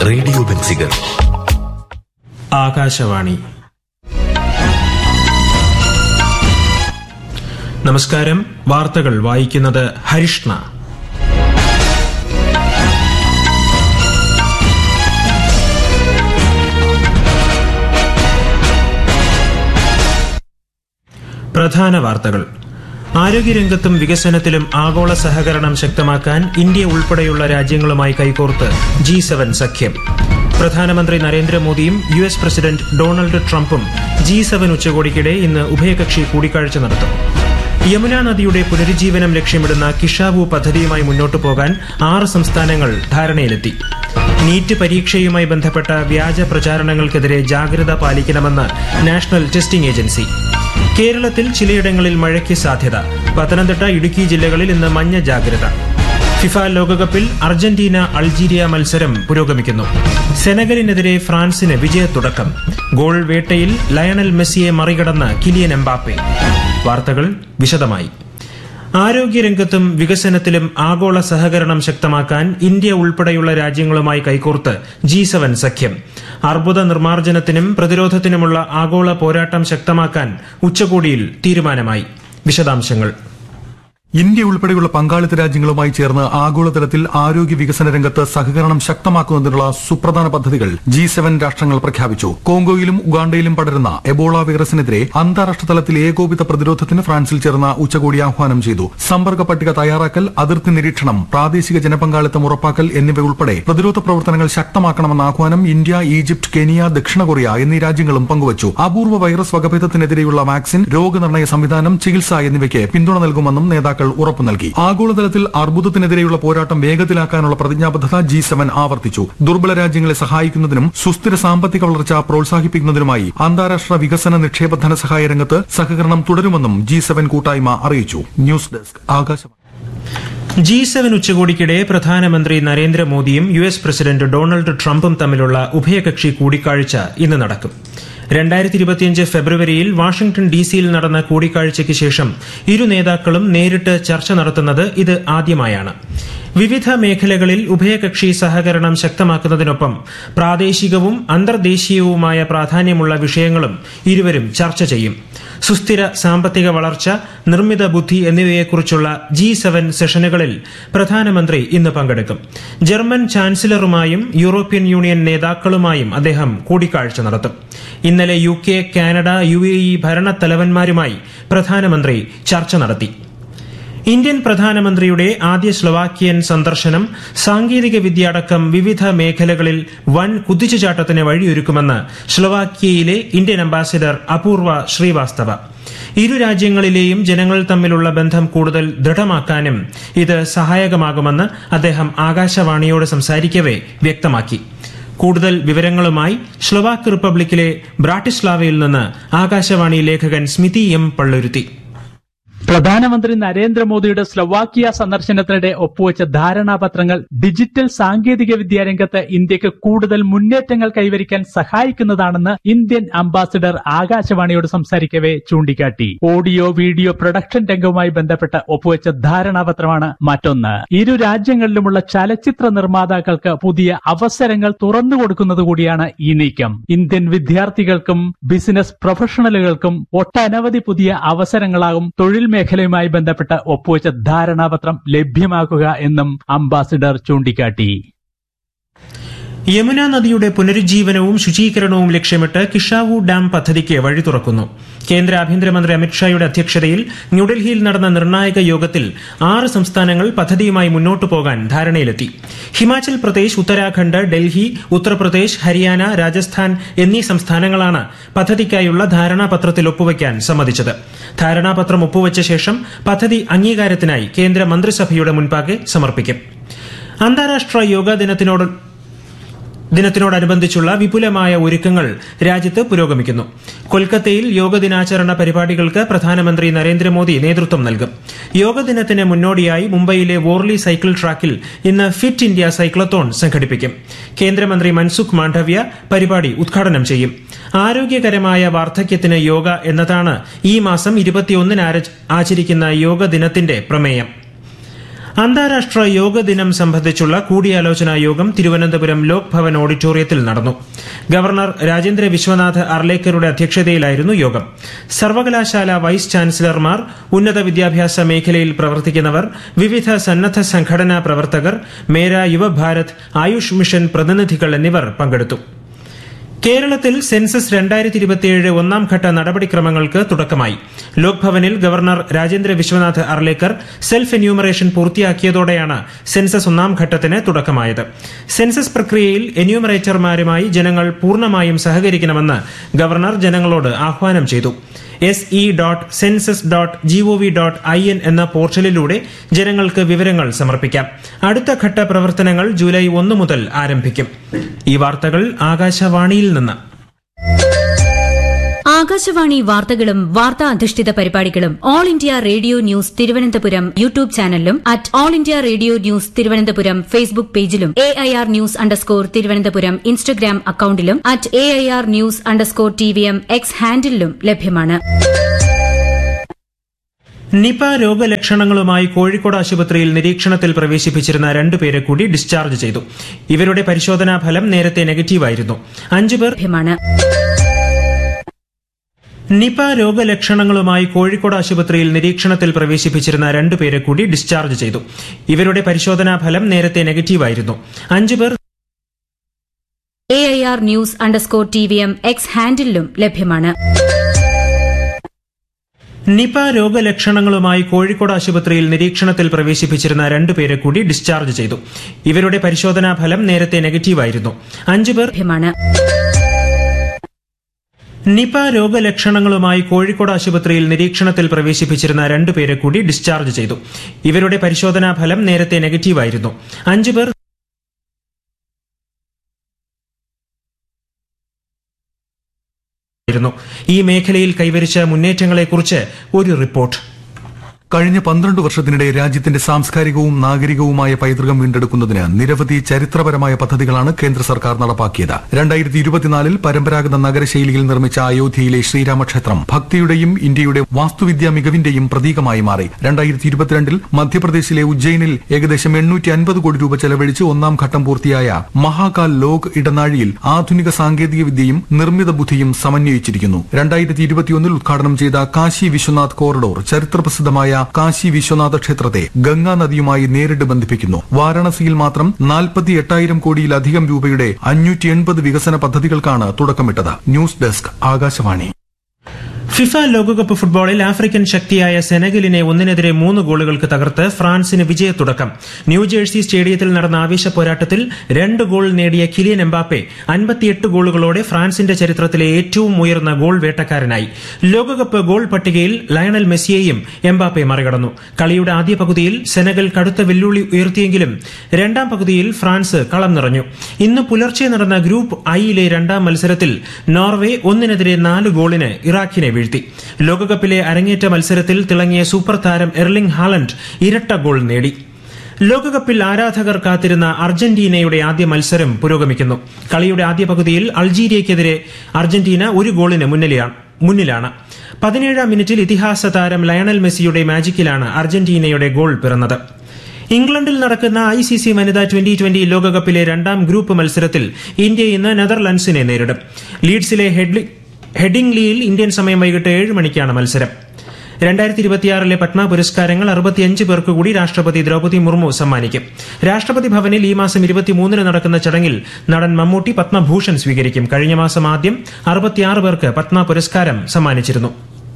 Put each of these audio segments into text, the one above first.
radio Benziger Akashvani നമസ്കാരം വാർത്തകൾ വായിക്കുന്നത് ഹരിഷ്ണ പ്രധാന വാർത്തകൾ ആരോഗ്യരംഗത്തും വികസനത്തിലും ആഗോള സഹകരണം ശക്തമാക്കാൻ ഇന്ത്യ ഉൾപ്പെടെയുള്ള രാജ്യങ്ങളുമായി കൈകോർത്ത് ജി സെവൻ സഖ്യം പ്രധാനമന്ത്രി നരേന്ദ്രമോദിയും യു എസ് പ്രസിഡന്റ് ഡൊണാൾഡ് ട്രംപും ജി സെവൻ ഉച്ചകോടിക്കിടെ ഇന്ന് ഉഭയകക്ഷി കൂടിക്കാഴ്ച നടത്തും യമുന നദിയുടെ പുനരുജ്ജീവനം ലക്ഷ്യമിടുന്ന കിഷാവു പദ്ധതിയുമായി മുന്നോട്ടു പോകാൻ ആറ് സംസ്ഥാനങ്ങൾ ധാരണയിലെത്തി നീറ്റ് പരീക്ഷയുമായി ബന്ധപ്പെട്ട വ്യാജ പ്രചാരണങ്ങൾക്കെതിരെ ജാഗ്രത പാലിക്കണമെന്ന് നാഷണൽ ടെസ്റ്റിംഗ് ഏജൻസി കേരളത്തിൽ ചിലയിടങ്ങളിൽ മഴയ്ക്ക് സാധ്യത പത്തനംതിട്ട ഇടുക്കി ജില്ലകളിൽ ഇന്ന് മഞ്ഞ ജാഗ്രത ഫിഫ ലോകകപ്പിൽ അർജന്റീന അൾജീരിയ മത്സരം പുരോഗമിക്കുന്നു സെനഗലിനെതിരെ ഫ്രാൻസിന് വിജയത്തുടക്കം ഗോൾ വേട്ടയിൽ ലയണൽ മെസ്സിയെ മറികടന്ന് കിലിയൻ എംബാപ്പെ വാർത്തകൾ വിശദമായി ആരോഗ്യരംഗത്തും വികസനത്തിലും ആഗോള സഹകരണം ശക്തമാക്കാൻ ഇന്ത്യ ഉൾപ്പെടെയുള്ള രാജ്യങ്ങളുമായി കൈകോർത്ത് ജി സെവൻ സഖ്യം അർബുദ നിർമ്മാർജ്ജനത്തിനും പ്രതിരോധത്തിനുമുള്ള ആഗോള പോരാട്ടം ശക്തമാക്കാൻ ഉച്ചകോടിയിൽ തീരുമാനമായി വിശദാംശങ്ങൾ ഇന്ത്യ ഉൾപ്പെടെയുള്ള പങ്കാളിത്ത രാജ്യങ്ങളുമായി ചേർന്ന് ആഗോളതലത്തിൽ ആരോഗ്യ വികസന രംഗത്ത് സഹകരണം ശക്തമാക്കുന്നതിനുള്ള സുപ്രധാന പദ്ധതികൾ ജി സെവൻ രാഷ്ട്രങ്ങൾ പ്രഖ്യാപിച്ചു കോങ്കോയിലും ഉഗാണ്ടയിലും പടരുന്ന എബോള വൈറസിനെതിരെ അന്താരാഷ്ട്ര തലത്തിൽ ഏകോപിത പ്രതിരോധത്തിന് ഫ്രാൻസിൽ ചേർന്ന ഉച്ചകോടി ആഹ്വാനം ചെയ്തു സമ്പർക്ക പട്ടിക തയ്യാറാക്കൽ അതിർത്തി നിരീക്ഷണം പ്രാദേശിക ജനപങ്കാളിത്തം ഉറപ്പാക്കൽ എന്നിവ ഉൾപ്പെടെ പ്രതിരോധ പ്രവർത്തനങ്ങൾ ശക്തമാക്കണമെന്ന ആഹ്വാനം ഇന്ത്യ ഈജിപ്ത് കെനിയ ദക്ഷിണ കൊറിയ എന്നീ രാജ്യങ്ങളും പങ്കുവച്ചു അപൂർവ വൈറസ് വകഭേദത്തിനെതിരെയുള്ള വാക്സിൻ രോഗനിർണയ സംവിധാനം ചികിത്സ എന്നിവയ്ക്ക് പിന്തുണ നൽകുമെന്നും നേതാക്കൾ ഉറപ്പു നൽകി ആഗോളതലത്തിൽ അർബുദത്തിനെതിരെയുള്ള പോരാട്ടം വേഗത്തിലാക്കാനുള്ള പ്രതിജ്ഞാബദ്ധത ജി സെവൻ ആവർത്തിച്ചു ദുർബല രാജ്യങ്ങളെ സഹായിക്കുന്നതിനും സുസ്ഥിര സാമ്പത്തിക വളർച്ച പ്രോത്സാഹിപ്പിക്കുന്നതിനുമായി അന്താരാഷ്ട്ര വികസന നിക്ഷേപ ധനസഹായ രംഗത്ത് സഹകരണം തുടരുമെന്നും ജി സെവൻ കൂട്ടായ്മ അറിയിച്ചു news desk Akashvani G seven ഉച്ചകോടിക്കിടെ പ്രധാനമന്ത്രി നരേന്ദ്രമോദിയും യു എസ് പ്രസിഡന്റ് ഡൊണാൾഡ് ട്രംപും തമ്മിലുള്ള ഉഭയകക്ഷി കൂടിക്കാഴ്ച ഇന്ന് നടക്കും രണ്ടായിരത്തി ഇരുപത്തിയഞ്ച് ഫെബ്രുവരിയിൽ വാഷിംഗ്ടൺ ഡി സിയിൽ നടന്ന കൂടിക്കാഴ്ചയ്ക്ക് ശേഷം ഇരു നേതാക്കളും നേരിട്ട് ചർച്ച നടത്തുന്നത് ഇത് ആദ്യമായാണ് വിവിധ മേഖലകളിൽ ഉഭയകക്ഷി സഹകരണം ശക്തമാക്കുന്നതിനൊപ്പം പ്രാദേശികവും അന്തർദേശീയവുമായ പ്രാധാന്യമുള്ള വിഷയങ്ങളും ഇരുവരും ചർച്ച ചെയ്യും സുസ്ഥിര സാമ്പത്തിക വളർച്ച നിർമ്മിത ബുദ്ധി എന്നിവയെക്കുറിച്ചുള്ള ജി സെവൻ സെഷനുകളിൽ പ്രധാനമന്ത്രി ഇന്ന് പങ്കെടുക്കും ജർമ്മൻ ചാൻസലറുമായും യൂറോപ്യൻ യൂണിയൻ നേതാക്കളുമായും അദ്ദേഹം കൂടിക്കാഴ്ച നടത്തും ഇന്നലെ U K Canada U A E ഭരണത്തലവന്മാരുമായി പ്രധാനമന്ത്രി ചർച്ച നടത്തി ഇന്ത്യൻ പ്രധാനമന്ത്രിയുടെ ആദ്യ സ്ലൊവാക്കിയൻ സന്ദർശനം സാങ്കേതിക വിദ്യ അടക്കം വിവിധ മേഖലകളിൽ വൻ കുതിച്ചുചാട്ടത്തിന് വഴിയൊരുക്കുമെന്ന് സ്ലൊവാക്കിയയിലെ ഇന്ത്യൻ അംബാസിഡർ അപൂർവ ശ്രീവാസ്തവ ഇരു രാജ്യങ്ങളിലെയും ജനങ്ങൾ തമ്മിലുള്ള ബന്ധം കൂടുതൽ ദൃഢമാക്കാനും ഇത് സഹായകമാകുമെന്ന് അദ്ദേഹം ആകാശവാണിയോട് സംസാരിക്കവെ വ്യക്തമാക്കി കൂടുതൽ വിവരങ്ങളുമായി സ്ലൊവാക്ക് റിപ്പബ്ലിക്കിലെ ബ്രാട്ടിസ്ലാവയിൽ നിന്ന് ആകാശവാണി ലേഖകൻ സ്മിതി എം പള്ളുരുത്തി പ്രധാനമന്ത്രി നരേന്ദ്രമോദിയുടെ സ്ലൊവാക്കിയ സന്ദർശനത്തിനിടെ ഒപ്പുവെച്ച ധാരണാപത്രങ്ങൾ ഡിജിറ്റൽ സാങ്കേതിക വിദ്യാ രംഗത്ത് ഇന്ത്യക്ക് കൂടുതൽ മുന്നേറ്റങ്ങൾ കൈവരിക്കാൻ സഹായിക്കുന്നതാണെന്ന് ഇന്ത്യൻ അംബാസിഡർ ആകാശവാണിയോട് സംസാരിക്കവെ ചൂണ്ടിക്കാട്ടി ഓഡിയോ വീഡിയോ പ്രൊഡക്ഷൻ രംഗവുമായി ബന്ധപ്പെട്ട് ഒപ്പുവെച്ച ധാരണാപത്രമാണ് മറ്റൊന്ന് ഇരു രാജ്യങ്ങളിലുമുള്ള ചലച്ചിത്ര നിർമ്മാതാക്കൾക്ക് പുതിയ അവസരങ്ങൾ തുറന്നു കൊടുക്കുന്നത് കൂടിയാണ് ഈ നീക്കം ഇന്ത്യൻ വിദ്യാർത്ഥികൾക്കും ബിസിനസ് പ്രൊഫഷണലുകൾക്കും ഒട്ടനവധി പുതിയ അവസരങ്ങളാകും തൊഴിൽ മേഖലയുമായി ബന്ധപ്പെട്ട് ഒപ്പുവെച്ച ധാരണാപത്രം ലഭ്യമാക്കുക എന്നും അംബാസിഡർ ചൂണ്ടിക്കാട്ടി യമുന നദിയുടെ പുനരുജ്ജീവനവും ശുചീകരണവും ലക്ഷ്യമിട്ട് കിഷാവു ഡാം പദ്ധതിക്ക് വഴി തുറക്കുന്നു കേന്ദ്ര ആഭ്യന്തരമന്ത്രി അമിത്ഷായുടെ അധ്യക്ഷതയിൽ ന്യൂഡൽഹിയിൽ നടന്ന നിർണായക യോഗത്തിൽ ആറ് സംസ്ഥാനങ്ങൾ പദ്ധതിയുമായി മുന്നോട്ടു പോകാൻ ധാരണയിലെത്തി ഹിമാചൽ പ്രദേശ് ഉത്തരാഖണ്ഡ് ഡൽഹി ഉത്തർപ്രദേശ് ഹരിയാന രാജസ്ഥാൻ എന്നീ സംസ്ഥാനങ്ങളാണ് പദ്ധതിക്കായുള്ള ധാരണാപത്രത്തിൽ ഒപ്പുവയ്ക്കാൻ സമ്മതിച്ചത് ധാരണാപത്രം ഒപ്പുവച്ച ശേഷം പദ്ധതി അംഗീകാരത്തിനായി കേന്ദ്ര മന്ത്രിസഭയുടെ മുൻപാകെ സമർപ്പിക്കും അന്താരാഷ്ട്ര യോഗാ ദിനത്തിനോട് ദിനത്തിനോടനുബന്ധിച്ചുള്ള വിപുലമായ ഒരുക്കങ്ങൾ രാജ്യത്ത് പുരോഗമിക്കുന്നു കൊൽക്കത്തയിൽ യോഗ ദിനാചരണ പരിപാടികൾക്ക് പ്രധാനമന്ത്രി നരേന്ദ്രമോദി നേതൃത്വം നൽകും യോഗ ദിനത്തിന് മുന്നോടിയായി മുംബൈയിലെ വോർലി സൈക്കിൾ ട്രാക്കിൽ ഇന്ന് ഫിറ്റ് ഇന്ത്യ സൈക്ലത്തോൺ സംഘടിപ്പിക്കും കേന്ദ്രമന്ത്രി മൻസുഖ് മാണ്ഡവ്യ പരിപാടി ഉദ്ഘാടനം ചെയ്യും ആരോഗ്യകരമായ വാർദ്ധക്യത്തിന് യോഗ എന്നതാണ് ഈ മാസം ഇരുപത്തിയൊന്നിന് ആചരിക്കുന്ന യോഗ ദിനത്തിന്റെ പ്രമേയം അന്താരാഷ്ട്ര യോഗ ദിനം സംബന്ധിച്ചുള്ള കൂടിയാലോചനാ യോഗം തിരുവനന്തപുരം ലോക് ഭവൻ ഓഡിറ്റോറിയത്തിൽ നടന്നു ഗവർണർ രാജേന്ദ്ര വിശ്വനാഥ് അർലേക്കറുടെ അധ്യക്ഷതയിലായിരുന്നു യോഗം സർവകലാശാല വൈസ് ചാൻസലർമാർ ഉന്നത വിദ്യാഭ്യാസ മേഖലയിൽ പ്രവർത്തിക്കുന്നവർ വിവിധ സന്നദ്ധ സംഘടനാ പ്രവർത്തകർ മേര യുവഭാരത് ആയുഷ് മിഷൻ പ്രതിനിധികൾ എന്നിവർ പങ്കെടുത്തു കേരളത്തിൽ സെൻസസ് രണ്ടായിരത്തി ഇരുപത്തിയേഴ് ഒന്നാം ഘട്ട നടപടിക്രമങ്ങൾക്ക് തുടക്കമായി ലോക്ഭവനിൽ governor Rajendra Vishwanath Arlekar self enumeration പൂർത്തിയാക്കിയതോടെയാണ് സെൻസസ് ഒന്നാം ഘട്ടത്തിന് തുടക്കമായത് സെൻസസ് പ്രക്രിയയിൽ എന്യൂമറേറ്റർമാരുമായി ജനങ്ങൾ പൂർണ്ണമായും സഹകരിക്കണമെന്ന് ഗവർണർ ജനങ്ങളോട് ആഹ്വാനം ചെയ്തു S E dot census dot GOV dot I N എന്ന പോർട്ടലിലൂടെ ജനങ്ങൾക്ക് വിവരങ്ങൾ സമർപ്പിക്കാം അടുത്ത ഘട്ട പ്രവർത്തനങ്ങൾ ജൂലൈ ഒന്ന് മുതൽ ആരംഭിക്കും ഈ വാർത്തകൾ ആകാശവാണിയിൽ നിന്ന് ആകാശവാണി വാർത്തകളും വാർത്താ അധിഷ്ഠിത പരിപാടികളും all India radio news Thiruvananthapuram YouTube ചാനലിലും at all India radio news Thiruvananthapuram Facebook പേജിലും A I R news underscore Thiruvananthapuram Instagram അക്കൌണ്ടിലും at A I R news underscore T V M X ഹാൻഡിലും ലഭ്യമാണ് നിപ രോഗലക്ഷണങ്ങളുമായി കോഴിക്കോട് ആശുപത്രിയിൽ നിരീക്ഷണത്തിൽ പ്രവേശിപ്പിച്ചിരുന്ന രണ്ടുപേരെ കൂടി ഡിസ്ചാർജ് ചെയ്തു ഇവരുടെ പരിശോധനാ ഫലം നേരത്തെ നെഗറ്റീവായിരുന്നു അഞ്ചുപേർ ലഭ്യമാണ് നിപ രോഗലക്ഷണങ്ങളുമായി കോഴിക്കോട് ആശുപത്രിയിൽ നിരീക്ഷണത്തിൽ പ്രവേശിപ്പിച്ചിരുന്ന രണ്ടുപേരെ കൂടി ഡിസ്ചാർജ് ചെയ്തു ഇവരുടെ പരിശോധനാ ഫലം നേരത്തെ നെഗറ്റീവായിരുന്നു അഞ്ചുപേർ A I R news underscore T V M X ഹാൻഡിലും ലഭ്യമാണ് നിപ രോഗലക്ഷണങ്ങളുമായി കോഴിക്കോട് ആശുപത്രിയിൽ നിരീക്ഷണത്തിൽ പ്രവേശിപ്പിച്ചിരുന്ന രണ്ടുപേരെ കൂടി ഡിസ്ചാർജ് ചെയ്തു ഇവരുടെ പരിശോധനാ ഫലം നേരത്തെ നെഗറ്റീവായിരുന്നു അഞ്ചുപേർ ലഭ്യമാണ് നിപ രോഗലക്ഷണങ്ങളുമായി കോഴിക്കോട് ആശുപത്രിയിൽ നിരീക്ഷണത്തിൽ പ്രവേശിപ്പിച്ചിരുന്ന രണ്ടുപേരെ കൂടി ഡിസ്ചാർജ് ചെയ്തു ഇവരുടെ പരിശോധനാ ഫലം നേരത്തെ നെഗറ്റീവായിരുന്നു അഞ്ചുപേർ ഈ മേഖലയിൽ കൈവരിച്ച മുന്നേറ്റങ്ങളെക്കുറിച്ച് ഒരു റിപ്പോർട്ട് കഴിഞ്ഞ പന്ത്രണ്ട് വർഷത്തിനിടെ രാജ്യത്തിന്റെ സാംസ്കാരികവും നാഗരികവുമായ പൈതൃകം വീണ്ടെടുക്കുന്നതിന് നിരവധി ചരിത്രപരമായ പദ്ധതികളാണ് കേന്ദ്ര സർക്കാർ നടപ്പാക്കിയത് രണ്ടായിരത്തി ഇരുപത്തിനാലിൽ പരമ്പരാഗത നഗരശൈലിയിൽ നിർമ്മിച്ച അയോധ്യയിലെ ശ്രീരാമക്ഷേത്രം ഭക്തിയുടെയും ഇന്ത്യയുടെ വാസ്തുവിദ്യാ മികവിന്റെയും പ്രതീകമായി മാറി രണ്ടായിരത്തി ഇരുപത്തിരണ്ടിൽ മധ്യപ്രദേശിലെ ഉജ്ജയിനിൽ ഏകദേശം എണ്ണൂറ്റി അൻപത് കോടി രൂപ ചെലവഴിച്ച് ഒന്നാം ഘട്ടം പൂർത്തിയായ മഹാകാൽ ലോക് ഇടനാഴിയിൽ ആധുനിക സാങ്കേതിക വിദ്യയും നിർമ്മിത ബുദ്ധിയും സമന്വയിച്ചിരിക്കുന്നു രണ്ടായിരത്തി ഇരുപത്തിയൊന്നിൽ ഉദ്ഘാടനം ചെയ്ത കാശി വിശ്വനാഥ് കോറിഡോർ ചരിത്രപ്രസിദ്ധമായ കാശി വിശ്വനാഥ ക്ഷേത്രത്തെ ഗംഗാ നദിയുമായി നേരിട്ട് ബന്ധിപ്പിക്കുന്നു വാരാണസിയിൽ മാത്രം നാൽപ്പത്തി എട്ടായിരം കോടിയിലധികം രൂപയുടെ അഞ്ഞൂറ്റി എൺപത് വികസന പദ്ധതികൾക്കാണ് തുടക്കമിട്ടത് ന്യൂസ് ഡെസ്ക് ആകാശവാണി ഫിഫ ലോകകപ്പ് ഫുട്ബോളിൽ ആഫ്രിക്കൻ ശക്തിയായ സെനഗലിനെ ഒന്നിനെതിരെ മൂന്ന് ഗോളുകൾക്ക് തകർത്ത് ഫ്രാൻസിന് വിജയത്തുടക്കം ന്യൂജേഴ്സി സ്റ്റേഡിയത്തിൽ നടന്ന ആവേശ പോരാട്ടത്തിൽ രണ്ട് ഗോൾ നേടിയ കിലിയൻ എംബാപ്പെ അൻപത്തിയെട്ട് ഗോളുകളോടെ ഫ്രാൻസിന്റെ ചരിത്രത്തിലെ ഏറ്റവും ഉയർന്ന ഗോൾ വേട്ടക്കാരനായി ലോകകപ്പ് ഗോൾ പട്ടികയിൽ ലയണൽ മെസ്സിയെയും എംബാപ്പെ മറികടന്നു കളിയുടെ ആദ്യ പകുതിയിൽ സെനഗൽ കടുത്ത വെല്ലുവിളി ഉയർത്തിയെങ്കിലും രണ്ടാം പകുതിയിൽ ഫ്രാൻസ് കളം നിറഞ്ഞു ഇന്ന് പുലർച്ചെ നടന്ന ഗ്രൂപ്പ് ഐയിലെ രണ്ടാം മത്സരത്തിൽ നോർവേ ഒന്നിനെതിരെ നാല് ഗോളിന് ഇറാഖിനെ വീഴ്ത്തി ലോകകപ്പിലെ അരങ്ങേറ്റ മത്സരത്തിൽ തിളങ്ങിയ സൂപ്പർ താരം എർലിംഗ് ഹാലൻഡ് ഇരട്ട ഗോൾ നേടി ലോകകപ്പിൽ ആരാധകർ കാത്തിരുന്ന അർജന്റീനയുടെ ആദ്യ മത്സരം പുരോഗമിക്കുന്നു കളിയുടെ ആദ്യ പകുതിയിൽ അൾജീരിയയ്ക്കെതിരെ അർജന്റീന ഒരു ഗോളിന് മുന്നിലാണ് പതിനേഴാം മിനിറ്റിൽ ഇതിഹാസ താരം ലയണൽ മെസ്സിയുടെ മാജിക്കിലാണ് അർജന്റീനയുടെ ഗോൾ പിറന്നത് ഇംഗ്ലണ്ടിൽ നടക്കുന്ന ഐ സി സി വനിതാ ട്വന്റി ട്വന്റി ലോകകപ്പിലെ രണ്ടാം ഗ്രൂപ്പ് മത്സരത്തിൽ ഇന്ത്യ ഇന്ന് നെതർലൻഡ്സിനെ നേരിടും ലീഡ്സിലെ ഹെഡിംഗ്ലിയിൽ ഇന്ത്യൻ സമയം വൈകിട്ട് ഏഴ് മണിക്കാണ് മത്സരം രണ്ടായിരത്തി ഇരുപത്തിയാറിലെ പത്മ പുരസ്കാരങ്ങൾ അറുപത്തിയഞ്ച് പേർക്ക് കൂടി രാഷ്ട്രപതി ദ്രൗപദി മുർമു സമ്മാനിക്കും രാഷ്ട്രപതി ഭവനിൽ ഈ മാസം ഇരുപത്തിമൂന്നിന് നടക്കുന്ന ചടങ്ങിൽ നടൻ മമ്മൂട്ടി പത്മഭൂഷൺ സ്വീകരിക്കും കഴിഞ്ഞ മാസം ആദ്യം അറുപത്തിയാറ് പേർക്ക് പത്മ പുരസ്കാരം സമ്മാനിച്ചിരുന്നു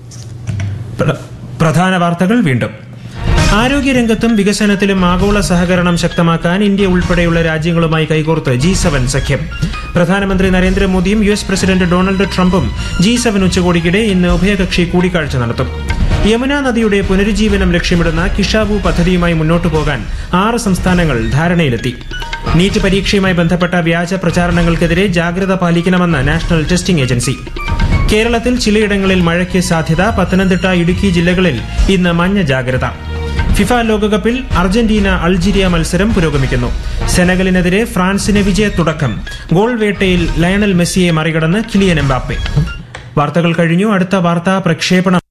പ്രധാന വാർത്തകൾ വീണ്ടും ആരോഗ്യരംഗത്തും വികസനത്തിലും ആഗോള സഹകരണം ശക്തമാക്കാൻ ഇന്ത്യ ഉൾപ്പെടെയുള്ള രാജ്യങ്ങളുമായി കൈകോർത്ത് ജി സെവൻ സഖ്യം പ്രധാനമന്ത്രി നരേന്ദ്രമോദിയും യു എസ് പ്രസിഡന്റ് ഡൊണാൾഡ് ട്രംപും ജി സെവൻ ഉച്ചകോടിക്കിടെ ഇന്ന് ഉഭയകക്ഷി കൂടിക്കാഴ്ച നടത്തും യമുന നദിയുടെ പുനരുജ്ജീവനം ലക്ഷ്യമിടുന്ന കിഷാവു പദ്ധതിയുമായി മുന്നോട്ടു പോകാൻ ആറ് സംസ്ഥാനങ്ങൾ ധാരണയിലെത്തി നീറ്റ് പരീക്ഷയുമായി ബന്ധപ്പെട്ട വ്യാജ പ്രചാരണങ്ങൾക്കെതിരെ ജാഗ്രത പാലിക്കണമെന്ന് നാഷണൽ ടെസ്റ്റിംഗ് ഏജൻസി കേരളത്തിൽ ചിലയിടങ്ങളിൽ മഴയ്ക്ക് സാധ്യത പത്തനംതിട്ട ഇടുക്കി ജില്ലകളിൽ ഇന്ന് മഞ്ഞ ജാഗ്രത ഫിഫ ലോകകപ്പിൽ അർജന്റീന അൾജീരിയ മത്സരം പുരോഗമിക്കുന്നു സെനഗലിനെതിരെ ഫ്രാൻസിന് വിജയത്തുടക്കം ഗോൾ വേട്ടയിൽ ലയണൽ മെസ്സിയെ മറികടന്ന് കിലിയൻ എംബാപ്പെ വാർത്തകൾ കഴിഞ്ഞു അടുത്ത വാർത്താ പ്രക്ഷേപണം